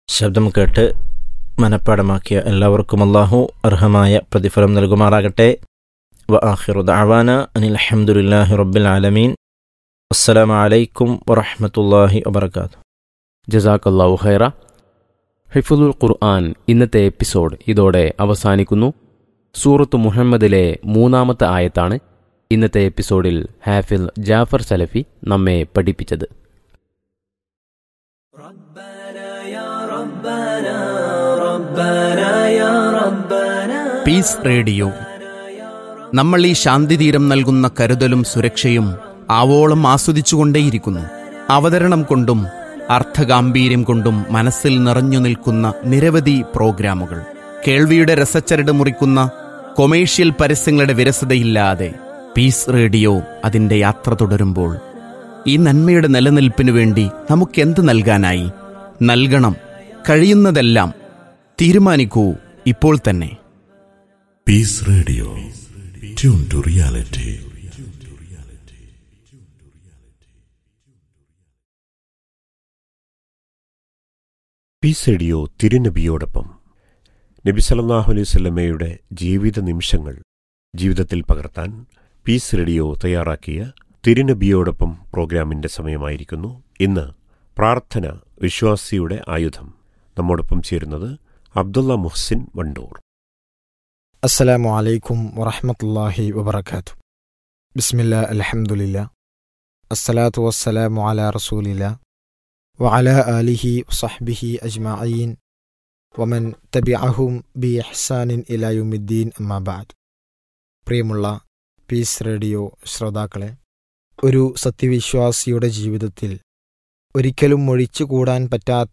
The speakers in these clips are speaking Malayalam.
ശബ്ദം കേട്ട് മനഃപ്പാടമാക്കിയ എല്ലാവർക്കും അള്ളാഹു അർഹമായ പ്രതിഫലം നൽകുമാറാകട്ടെ വ ആഖിറു ദഅവാന അനിൽ അൽഹംദുലില്ലാഹി റബ്ബിൽ ആലമീൻ അസ്സലാമു അലൈക്കും വറഹ്മത്തുള്ളാഹി വബർക്കാത്തു ജസാക്കല്ലാഹു ഖൈറ ഹിഫുദുൽ ഖുർആൻ ഇന്നത്തെ എപ്പിസോഡ് ഇതോടെ അവസാനിക്കുന്നു സൂറത്ത് മുഹമ്മദിലെ മൂന്നാമത്തെ ആയത്താണ് ഇന്നത്തെ എപ്പിസോഡിൽ ഹാഫിൽ ജാഫർ സലഫി നമ്മെ പഠിപ്പിച്ചത് പീസ് റേഡിയോ നമ്മൾ ഈ ശാന്തിതീരം നൽകുന്ന കരുതലും സുരക്ഷയും ആവോളം ആസ്വദിച്ചുകൊണ്ടേയിരിക്കുന്നു അവതരണം കൊണ്ടും അർത്ഥഗാംഭീര്യം കൊണ്ടും മനസ്സിൽ നിറഞ്ഞു നിൽക്കുന്ന നിരവധി പ്രോഗ്രാമുകൾ കേൾവിയുടെ രസച്ചരട് മുറിക്കുന്ന കൊമേഴ്ഷ്യൽ പരസ്യങ്ങളുടെ വിരസതയില്ലാതെ പീസ് റേഡിയോ അതിൻ്റെ യാത്ര തുടരുമ്പോൾ ഈ നന്മയുടെ നിലനിൽപ്പിനു വേണ്ടി നമുക്കെന്ത് നൽകാനായി നൽകണം കഴിയുന്നതെല്ലാം തീരുമാനിക്കൂ ഇപ്പോൾ തന്നെ Peace Radio. Tune to reality. Peace radio തിരുനബിയോടൊപ്പം നബി സല്ലല്ലാഹു അലൈഹി വസല്ലമയുടെ ജീവിത നിമിഷങ്ങൾ ജീവിതത്തിൽ പകർത്താൻ പീസ് റേഡിയോ തയ്യാറാക്കിയ തിരുനബിയോടൊപ്പം പ്രോഗ്രാമിന്റെ സമയമായിരിക്കുന്നു ഇന്ന് പ്രാർത്ഥന വിശ്വാസിയുടെ ആയുധം നമ്മോടൊപ്പം ചേരുന്നത് അബ്ദുള്ള മുഹ്സിൻ വണ്ടൂർ السلام عليكم ورحمة الله وبركاته بسم الله الحمد لله الصلاة والسلام على رسول الله وعلى آله وصحبه أجمعين ومن تبعهم بإحسان إلى يوم الدين أما بعد പ്രിയമുള്ള പീസ് റേഡിയോ ശ്രോതാക്കളെ ഒരു സത്യവിശ്വാസിയുടെ ജീവിതത്തിൽ ഒരിക്കലും ഒഴിച്ചുകൂടാൻ പറ്റാത്ത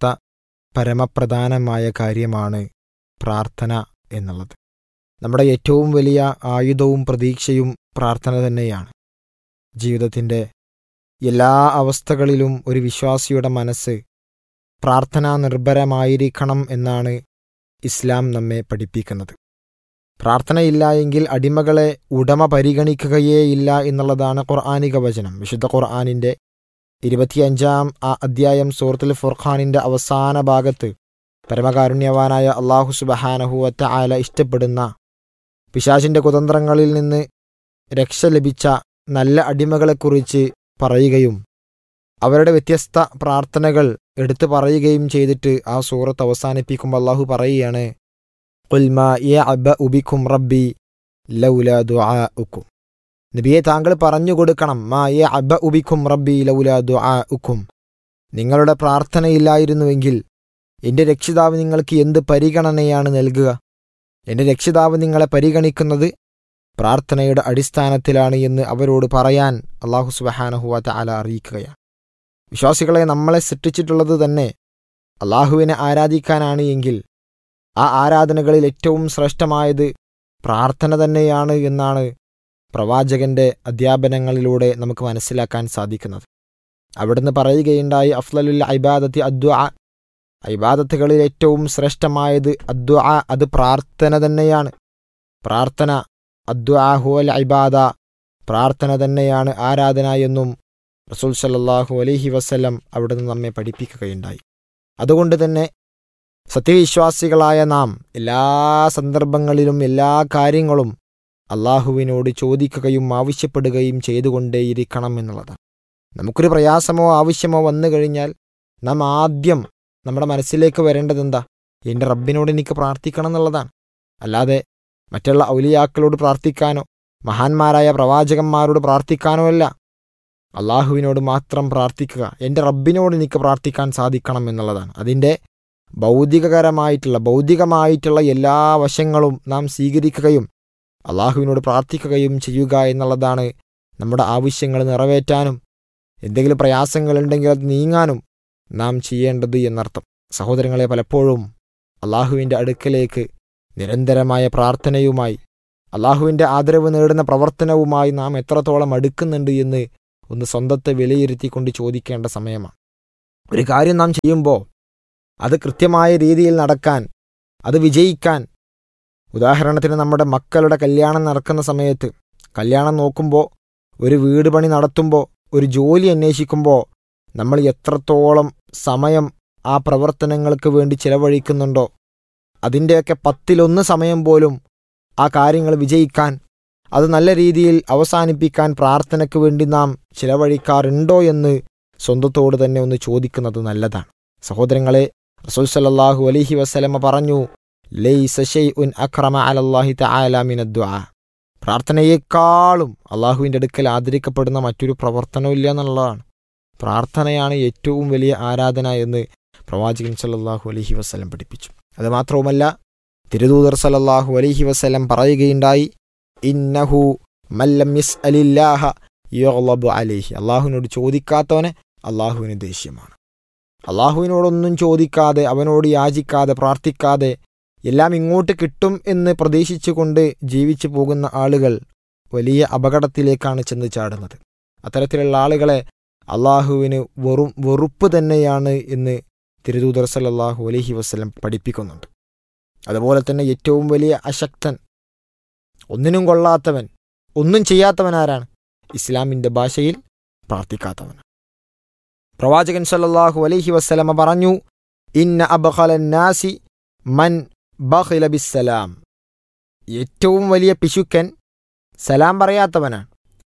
പരമപ്രധാനമായ കാര്യമാണ് പ്രാർത്ഥന എന്നുള്ളത് നമ്മുടെ ഏറ്റവും വലിയ ആയുധവും പ്രതീക്ഷയും പ്രാർത്ഥന തന്നെയാണ് ജീവിതത്തിൻ്റെ എല്ലാ അവസ്ഥകളിലും ഒരു വിശ്വാസിയുടെ മനസ്സ് പ്രാർത്ഥനാ നിർഭരമായിരിക്കണം എന്നാണ് ഇസ്ലാം നമ്മെ പഠിപ്പിക്കുന്നത് പ്രാർത്ഥനയില്ല എങ്കിൽ അടിമകളെ ഉടമ പരിഗണിക്കുകയേയില്ല എന്നുള്ളതാണ് ഖുർആാനിക വചനം വിശുദ്ധ ഖുർആാനിൻ്റെ ഇരുപത്തിയഞ്ചാം ആ അധ്യായം സൂറത്തുൽ ഫുർഖാനിൻ്റെ അവസാന ഭാഗത്ത് പരമകാരുണ്യവാനായ അള്ളാഹു സുബഹാനഹുവറ്റ ആല ഇഷ്ടപ്പെടുന്ന പിശാചിന്റെ കുതന്ത്രങ്ങളിൽ നിന്ന് രക്ഷ ലഭിച്ച നല്ല അടിമകളെക്കുറിച്ച് പറയുകയും അവരുടെ വ്യത്യസ്ത പ്രാർത്ഥനകൾ എടുത്തു പറയുകയും ചെയ്തിട്ട് ആ സൂറത്ത് അവസാനിപ്പിക്കുമ്പോൾ അള്ളാഹു പറയുകയാണ് "ഖുൽമാ യഅബ ഉബിക്കും റബ്ബി ലൗല ദുആഉക്കും നബിയെ താങ്കൾ പറഞ്ഞു കൊടുക്കണം മാ യഅബ ഉബിക്കും റബ്ബി ലൗല ദുആഉക്കും നിങ്ങളുടെ പ്രാർത്ഥനയില്ലായിരുന്നുവെങ്കിൽ എന്റെ രക്ഷിതാവ് നിങ്ങൾക്ക് എന്ത് പരിഗണനയാണ് നൽകുക എന്റെ രക്ഷിതാവ് നിങ്ങളെ പരിഗണിക്കുന്നത് പ്രാർത്ഥനയുടെ അടിസ്ഥാനത്തിലാണ് എന്ന് അവരോട് പറയാൻ അള്ളാഹു സുബഹാനഹുവാത്ത ആല അറിയിക്കുകയാണ് വിശ്വാസികളെ നമ്മളെ സൃഷ്ടിച്ചിട്ടുള്ളത് തന്നെ അള്ളാഹുവിനെ ആരാധിക്കാനാണ് എങ്കിൽ ആ ആരാധനകളിൽ ഏറ്റവും ശ്രേഷ്ഠമായത് പ്രാർത്ഥന തന്നെയാണ് എന്നാണ് പ്രവാചകന്റെ അധ്യാപനങ്ങളിലൂടെ നമുക്ക് മനസ്സിലാക്കാൻ സാധിക്കുന്നത് അവിടുന്ന് പറയുകയുണ്ടായി അഫ്ലലുൽ ഐബാദത്തി അദ്വ ഇബാദത്തുകളിൽ ഏറ്റവും ശ്രേഷ്ഠമായത് അദ്വ അത് പ്രാർത്ഥന തന്നെയാണ് പ്രാർത്ഥന അദ്വാഹുവൽ ഇബാദ പ്രാർത്ഥന തന്നെയാണ് ആരാധന എന്നും റസൂൽ സല്ലല്ലാഹു അലൈഹി വസല്ലം അവിടുന്ന് നമ്മെ പഠിപ്പിക്കുകയുണ്ടായി അതുകൊണ്ട് തന്നെ സത്യവിശ്വാസികളായ നാം എല്ലാ സന്ദർഭങ്ങളിലും എല്ലാ കാര്യങ്ങളും അള്ളാഹുവിനോട് ചോദിക്കുകയും ആവശ്യപ്പെടുകയും ചെയ്തുകൊണ്ടേയിരിക്കണം എന്നുള്ളതാണ് നമുക്കൊരു പ്രയാസമോ ആവശ്യമോ വന്നു കഴിഞ്ഞാൽ നാം ആദ്യം നമ്മുടെ മനസ്സിലേക്ക് വരേണ്ടത് എന്താ എൻ്റെ റബ്ബിനോട് എനിക്ക് പ്രാർത്ഥിക്കണം എന്നുള്ളതാണ് അല്ലാതെ മറ്റുള്ള ഔലിയാക്കളോട് പ്രാർത്ഥിക്കാനോ മഹാന്മാരായ പ്രവാചകന്മാരോട് പ്രാർത്ഥിക്കാനോ അല്ല അള്ളാഹുവിനോട് മാത്രം പ്രാർത്ഥിക്കുക എൻ്റെ റബ്ബിനോട് എനിക്ക് പ്രാർത്ഥിക്കാൻ സാധിക്കണം എന്നുള്ളതാണ് അതിൻ്റെ ഭൗതികകരമായിട്ടുള്ള ഭൗതികമായിട്ടുള്ള എല്ലാ വശങ്ങളും നാം സ്വീകരിക്കുകയും അള്ളാഹുവിനോട് പ്രാർത്ഥിക്കുകയും ചെയ്യുക എന്നുള്ളതാണ് നമ്മുടെ ആവശ്യങ്ങൾ നിറവേറ്റാനും എന്തെങ്കിലും പ്രയാസങ്ങളുണ്ടെങ്കിൽ അത് നീങ്ങാനും നാം ചെയ്യേണ്ടത് എന്നർത്ഥം സഹോദരങ്ങളെ പലപ്പോഴും അള്ളാഹുവിൻ്റെ അടുക്കലേക്ക് നിരന്തരമായ പ്രാർത്ഥനയുമായി അള്ളാഹുവിൻ്റെ ആദരവ് നേടുന്ന പ്രവർത്തനവുമായി നാം എത്രത്തോളം അടുക്കുന്നുണ്ട് എന്ന് ഒന്ന് സ്വന്തത്തെ വിലയിരുത്തിക്കൊണ്ട് ചോദിക്കേണ്ട സമയമാണ് ഒരു കാര്യം നാം ചെയ്യുമ്പോൾ അത് കൃത്യമായ രീതിയിൽ നടക്കാൻ അത് വിജയിക്കാൻ ഉദാഹരണത്തിന് നമ്മുടെ മക്കളുടെ കല്യാണം നടക്കുന്ന സമയത്ത് കല്യാണം നോക്കുമ്പോൾ ഒരു വീട് പണി നടത്തുമ്പോൾ ഒരു ജോലി അന്വേഷിക്കുമ്പോൾ നമ്മൾ എത്രത്തോളം സമയം ആ പ്രവർത്തനങ്ങൾക്ക് വേണ്ടി ചിലവഴിക്കുന്നുണ്ടോ അതിൻ്റെയൊക്കെ പത്തിലൊന്ന് സമയം പോലും ആ കാര്യങ്ങൾ വിജയിക്കാൻ അത് നല്ല രീതിയിൽ അവസാനിപ്പിക്കാൻ പ്രാർത്ഥനയ്ക്ക് വേണ്ടി നാം ചിലവഴിക്കാറുണ്ടോ എന്ന് സ്വന്തത്തോട് തന്നെ ഒന്ന് ചോദിക്കുന്നത് നല്ലതാണ് സഹോദരങ്ങളെ റസൂൽ സല്ലല്ലാഹു അലൈഹി വസല്ലമ പറഞ്ഞു ലൈസ ഷൈഉൻ അക്രമ അലല്ലാഹി തആല മിനദ്ദുആ പ്രാർത്ഥനയേക്കാളും അള്ളാഹുവിൻ്റെ അടുക്കൽ ആദരിക്കപ്പെടുന്ന മറ്റൊരു പ്രവർത്തനമില്ല എന്നുള്ളതാണ് പ്രാർത്ഥനയാണ് ഏറ്റവും വലിയ ആരാധന എന്ന് പ്രവാചകൻ സല്ലല്ലാഹു അലൈഹി വസല്ലം പഠിപ്പിച്ചു അത് മാത്രവുമല്ല തിരുദൂതർ സല്ലല്ലാഹു അലൈഹി വസല്ലം പറയുകയുണ്ടായി ഇന്നഹു മല്ലം യസ് അലില്ലാഹ യോളബു അലേഹി അള്ളാഹുവിനോട് ചോദിക്കാത്തവന് അള്ളാഹുവിന് ദേഷ്യമാണ് അള്ളാഹുവിനോടൊന്നും ചോദിക്കാതെ അവനോട് യാചിക്കാതെ പ്രാർത്ഥിക്കാതെ എല്ലാം ഇങ്ങോട്ട് കിട്ടും എന്ന് പ്രതീക്ഷിച്ചുകൊണ്ട് ജീവിച്ചു പോകുന്ന ആളുകൾ വലിയ അപകടത്തിലേക്കാണ് ചെന്ന് ചാടുന്നത് അത്തരത്തിലുള്ള ആളുകളെ അള്ളാഹുവിന് വെറും വെറുപ്പ് തന്നെയാണ് എന്ന് തിരുദൂതർ സല്ലല്ലാഹു അലൈഹി വസ്ലം പഠിപ്പിക്കുന്നുണ്ട് അതുപോലെ തന്നെ ഏറ്റവും വലിയ അശക്തൻ ഒന്നിനും കൊള്ളാത്തവൻ ഒന്നും ചെയ്യാത്തവൻ ആരാണ് ഇസ്ലാമിൻ്റെ ഭാഷയിൽ പ്രാർത്ഥിക്കാത്തവൻ പ്രവാചകൻ സല്ലല്ലാഹു അലൈഹി വസ്ലമ പറഞ്ഞു ഇന്ന അബ്ഖലൻ നാസി മൻ ബഖില ബിസ്സലാം ഏറ്റവും വലിയ പിശുക്കൻ സലാം പറയാത്തവനാണ്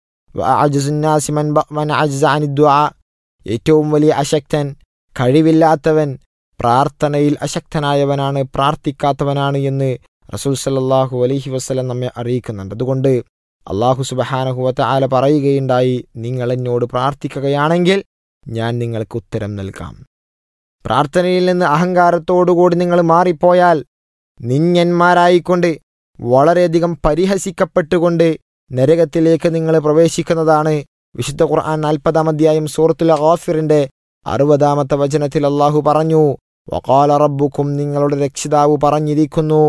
വഅജ്സുന്നാസി മൻ ബ- മൻ അജ്സ അനി ദുആ ഏറ്റവും വലിയ അശക്തൻ കഴിവില്ലാത്തവൻ പ്രാർത്ഥനയിൽ അശക്തനായവനാണ് പ്രാർത്ഥിക്കാത്തവനാണ് എന്ന് റസൂൽ സല്ലല്ലാഹു അലൈഹി വസല്ലം നമ്മെ അറിയിക്കുന്നുണ്ട് അതുകൊണ്ട് അള്ളാഹു സുബഹാനഹുവത്ത ആല പറയുകയുണ്ടായി നിങ്ങൾ എന്നോട് പ്രാർത്ഥിക്കുകയാണെങ്കിൽ ഞാൻ നിങ്ങൾക്ക് ഉത്തരം നൽകാം പ്രാർത്ഥനയിൽ നിന്ന് അഹങ്കാരത്തോടുകൂടി നിങ്ങൾ മാറിപ്പോയാൽ നിന്യന്മാരായിക്കൊണ്ട് വളരെയധികം പരിഹസിക്കപ്പെട്ടുകൊണ്ട് നരകത്തിലേക്ക് നിങ്ങൾ പ്രവേശിക്കുന്നതാണ് വിശുദ്ധ ഖുർആൻ നാൽപ്പതാം അധ്യായം സൂറത്തുൽ ഗാഫിറിന്റെ അറുപതാമത്തെ വചനത്തിൽ അള്ളാഹു പറഞ്ഞു വകാല റബ്ബുക്കും നിങ്ങളുടെ രക്ഷിതാവ് പറഞ്ഞിരിക്കുന്നു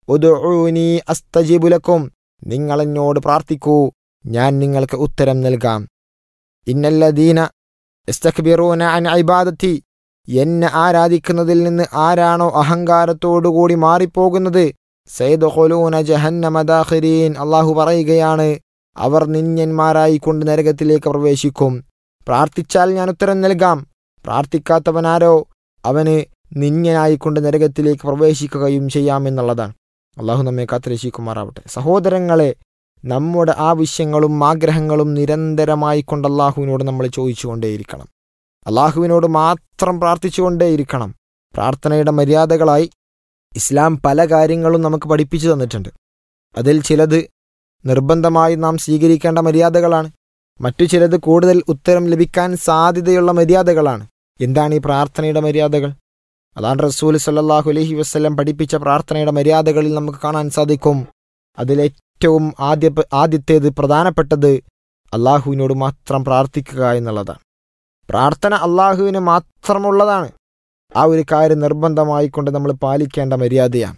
ഉദ്ഊനി അസ്തജീബുലക്കും നിങ്ങൾ എന്നോട് പ്രാർത്ഥിക്കൂ ഞാൻ നിങ്ങൾക്ക് ഉത്തരം നൽകാം ഇന്നല്ലദീന ഇസ്തക്ബിറൂന അൻ ഇബാദത്തി എന്നെ ആരാധിക്കുന്നതിൽ നിന്ന് ആരാണോ അഹങ്കാരത്തോടുകൂടി മാറിപ്പോകുന്നത് സൈദുഖുലൂന ജഹന്നമ ദാഖിരീൻ അള്ളാഹു പറയുകയാണ് അവർ നിന്യന്മാരായി കൊണ്ട് നരകത്തിലേക്ക് പ്രവേശിക്കും പ്രാർത്ഥിച്ചാൽ ഞാൻ ഉത്തരം നൽകാം പ്രാർത്ഥിക്കാത്തവനാരോ അവന് നിന്യനായിക്കൊണ്ട് നരകത്തിലേക്ക് പ്രവേശിക്കുകയും ചെയ്യാമെന്നുള്ളതാണ് അള്ളാഹു നമ്മെ കാത്തുരക്ഷിക്കുമാറാവട്ടെ സഹോദരങ്ങളെ നമ്മുടെ ആവശ്യങ്ങളും ആഗ്രഹങ്ങളും നിരന്തരമായി കൊണ്ട് അള്ളാഹുവിനോട് നമ്മൾ ചോദിച്ചുകൊണ്ടേയിരിക്കണം അള്ളാഹുവിനോട് മാത്രം പ്രാർത്ഥിച്ചുകൊണ്ടേയിരിക്കണം പ്രാർത്ഥനയുടെ മര്യാദകളായി ഇസ്ലാം പല കാര്യങ്ങളും നമുക്ക് പഠിപ്പിച്ചു തന്നിട്ടുണ്ട് അതിൽ ചിലത് നിർബന്ധമായി നാം സ്വീകരിക്കേണ്ട മര്യാദകളാണ് മറ്റു ചിലത് കൂടുതൽ ഉത്തരം ലഭിക്കാൻ സാധ്യതയുള്ള മര്യാദകളാണ് എന്താണ് ഈ പ്രാർത്ഥനയുടെ മര്യാദകൾ അതാണ് റസൂൽ സല്ലല്ലാഹു അലൈഹി വസ്ലം പഠിപ്പിച്ച പ്രാർത്ഥനയുടെ മര്യാദകളിൽ നമുക്ക് കാണാൻ സാധിക്കും അതിലേറ്റവും ആദ്യ ആദ്യത്തേത് പ്രധാനപ്പെട്ടത് അള്ളാഹുവിനോട് മാത്രം പ്രാർത്ഥിക്കുക എന്നുള്ളതാണ് പ്രാർത്ഥന അള്ളാഹുവിന് മാത്രമുള്ളതാണ് ആ ഒരു കാര്യം നിർബന്ധമായി കൊണ്ട് നമ്മൾ പാലിക്കേണ്ട മര്യാദയാണ്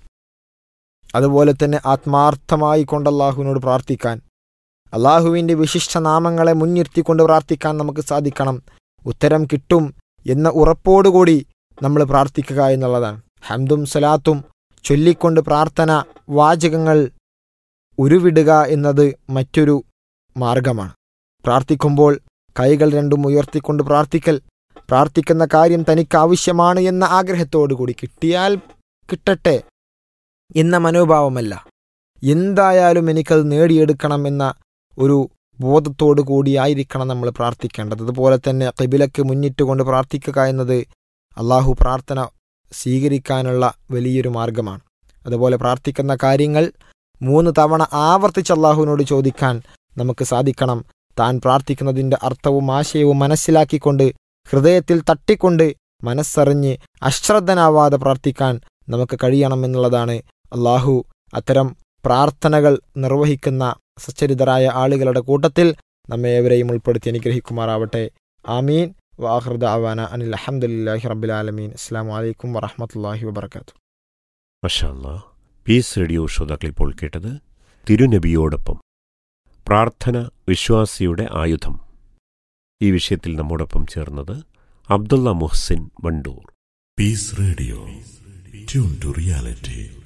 അതുപോലെ തന്നെ ആത്മാർത്ഥമായി കൊണ്ട് അള്ളാഹുവിനോട് പ്രാർത്ഥിക്കാൻ അള്ളാഹുവിൻ്റെ വിശിഷ്ട നാമങ്ങളെ മുൻനിർത്തിക്കൊണ്ട് പ്രാർത്ഥിക്കാൻ നമുക്ക് സാധിക്കണം ഉത്തരം കിട്ടും എന്ന ഉറപ്പോടുകൂടി നമ്മൾ പ്രാർത്ഥിക്കുക എന്നുള്ളതാണ് ഹംദും സലാത്തും ചൊല്ലിക്കൊണ്ട് പ്രാർത്ഥന വാചകങ്ങൾ ഉരുവിടുക എന്നത് മറ്റൊരു മാർഗമാണ് പ്രാർത്ഥിക്കുമ്പോൾ കൈകൾ രണ്ടും ഉയർത്തിക്കൊണ്ട് പ്രാർത്ഥിക്കൽ പ്രാർത്ഥിക്കുന്ന കാര്യം തനിക്ക് ആവശ്യമാണ് എന്ന ആഗ്രഹത്തോടുകൂടി കിട്ടിയാൽ കിട്ടട്ടെ എന്ന മനോഭാവമല്ല എന്തായാലും എനിക്കത് നേടിയെടുക്കണം എന്ന ഒരു ബോധത്തോടു കൂടിയായിരിക്കണം നമ്മൾ പ്രാർത്ഥിക്കേണ്ടത് അതുപോലെ തന്നെ കിബിലക്ക് മുന്നിട്ടുകൊണ്ട് പ്രാർത്ഥിക്കുക എന്നത് അള്ളാഹു പ്രാർത്ഥന സ്വീകരിക്കാനുള്ള വലിയൊരു മാർഗമാണ് അതുപോലെ പ്രാർത്ഥിക്കുന്ന കാര്യങ്ങൾ മൂന്ന് തവണ ആവർത്തിച്ച് അള്ളാഹുവിനോട് ചോദിക്കാൻ നമുക്ക് സാധിക്കണം താൻ പ്രാർത്ഥിക്കുന്നതിൻ്റെ അർത്ഥവും ആശയവും മനസ്സിലാക്കിക്കൊണ്ട് ഹൃദയത്തിൽ തട്ടിക്കൊണ്ട് മനസ്സറിഞ്ഞ് അശ്രദ്ധനാവാതെ പ്രാർത്ഥിക്കാൻ നമുക്ക് കഴിയണമെന്നുള്ളതാണ് അള്ളാഹു അത്തരം പ്രാർത്ഥനകൾ നിർവഹിക്കുന്ന സച്ചരിതരായ ആളുകളുടെ കൂട്ടത്തിൽ നമ്മെ ഏവരെയും ഉൾപ്പെടുത്തി അനുഗ്രഹിക്കുമാറാവട്ടെ ആമീൻ വാഹൃദ അവാന അനിൽ അഹമ്മദില്ലാഹി റബ്ബിലാലമീൻ അസ്സാം വലൈക്കും വറഹമത്തല്ലാഹി വബർക്കാത്തു മഷാല്ല പീസ് റേഡിയോ ശ്രോതാക്കൾ ഇപ്പോൾ കേട്ടത് തിരുനബിയോടൊപ്പം പ്രാർത്ഥന വിശ്വാസിയുടെ ആയുധം ഈ വിഷയത്തിൽ നമ്മോടൊപ്പം ചേർന്നത് Abdulla Muhsin Wandoor Peace Radio. Tune to reality.